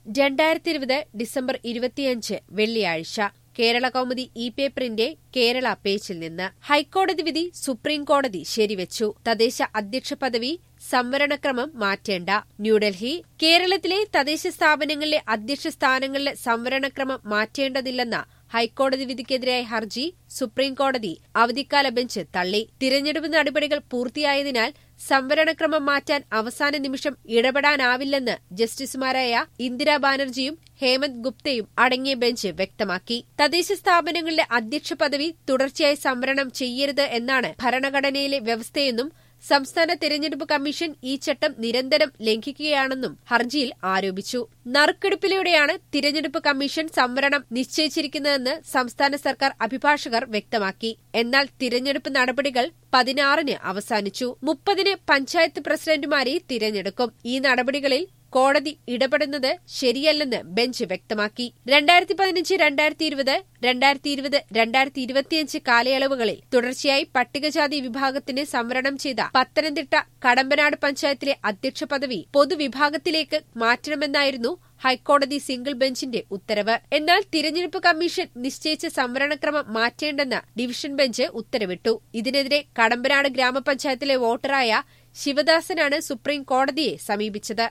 രണ്ടായിരത്തി ഇരുപത് ഡിസംബർ ഇരുപത്തിയഞ്ച് വെള്ളിയാഴ്ച കേരള കൗമുദി ഇ പേപ്പറിന്റെ കേരള പേജിൽ നിന്ന് ഹൈക്കോടതി വിധി സുപ്രീം കോടതി ശരിവച്ചു തദ്ദേശ അധ്യക്ഷ പദവി സംവരണക്രമം മാറ്റേണ്ട ന്യൂഡൽഹി കേരളത്തിലെ തദ്ദേശ സ്ഥാപനങ്ങളിലെ അധ്യക്ഷ സ്ഥാനങ്ങളിലെ സംവരണക്രമം മാറ്റേണ്ടതില്ലെന്ന ഹൈക്കോടതി വിധിക്കെതിരായ ഹർജി സുപ്രീംകോടതി അവധിക്കാല ബെഞ്ച് തള്ളി തിരഞ്ഞെടുപ്പ് നടപടികൾ പൂർത്തിയായതിനാൽ സംവരണക്രമം മാറ്റാൻ അവസാന നിമിഷം ഇടപെടാനാവില്ലെന്ന് ജസ്റ്റിസുമാരായ ഇന്ദിരാ ബാനർജിയും ഹേമന്ത് ഗുപ്തയും അടങ്ങിയ ബെഞ്ച് വ്യക്തമാക്കി തദ്ദേശ സ്ഥാപനങ്ങളിലെ അധ്യക്ഷ പദവി തുടർച്ചയായി സംവരണം ചെയ്യരുത് എന്നാണ് ഭരണഘടനയിലെ വ്യവസ്ഥയെന്നും സംസ്ഥാന തെരഞ്ഞെടുപ്പ് കമ്മീഷൻ ഈ ചട്ടം നിരന്തരം ലംഘിക്കുകയാണെന്നും ഹർജിയിൽ ആരോപിച്ചു നറുക്കെടുപ്പിലൂടെയാണ് തിരഞ്ഞെടുപ്പ് കമ്മീഷൻ സംവരണം നിശ്ചയിച്ചിരിക്കുന്നതെന്ന് സംസ്ഥാന സർക്കാർ അഭിഭാഷകർ വ്യക്തമാക്കി എന്നാൽ തിരഞ്ഞെടുപ്പ് നടപടികൾ പതിനാറിന് അവസാനിച്ചു മുപ്പതിന് പഞ്ചായത്ത് പ്രസിഡന്റുമാരെ തിരഞ്ഞെടുക്കും ഈ നടപടികളിൽ കോടതി ഇടപെടുന്നത് ശരിയല്ലെന്ന് ബെഞ്ച് വ്യക്തമാക്കി രണ്ടായിരത്തി പതിനഞ്ച് രണ്ടായിരത്തി ഇരുപത് രണ്ടായിരത്തി ഇരുപത് രണ്ടായിരത്തി ഇരുപത്തിയഞ്ച് കാലയളവുകളിൽ തുടർച്ചയായി പട്ടികജാതി വിഭാഗത്തിന് സംവരണം ചെയ്ത പത്തനംതിട്ട കടമ്പനാട് പഞ്ചായത്തിലെ അധ്യക്ഷ പദവി പൊതുവിഭാഗത്തിലേക്ക് മാറ്റണമെന്നായിരുന്നു ഹൈക്കോടതി സിംഗിൾ ബെഞ്ചിന്റെ ഉത്തരവ് എന്നാൽ തിരഞ്ഞെടുപ്പ് കമ്മീഷൻ നിശ്ചയിച്ച സംവരണക്രമം മാറ്റേണ്ടെന്ന് ഡിവിഷൻ ബെഞ്ച് ഉത്തരവിട്ടു ഇതിനെതിരെ കടമ്പനാട് ഗ്രാമപഞ്ചായത്തിലെ വോട്ടറായ ശിവദാസനാണ് സുപ്രീം കോടതിയെ സമീപിച്ചത്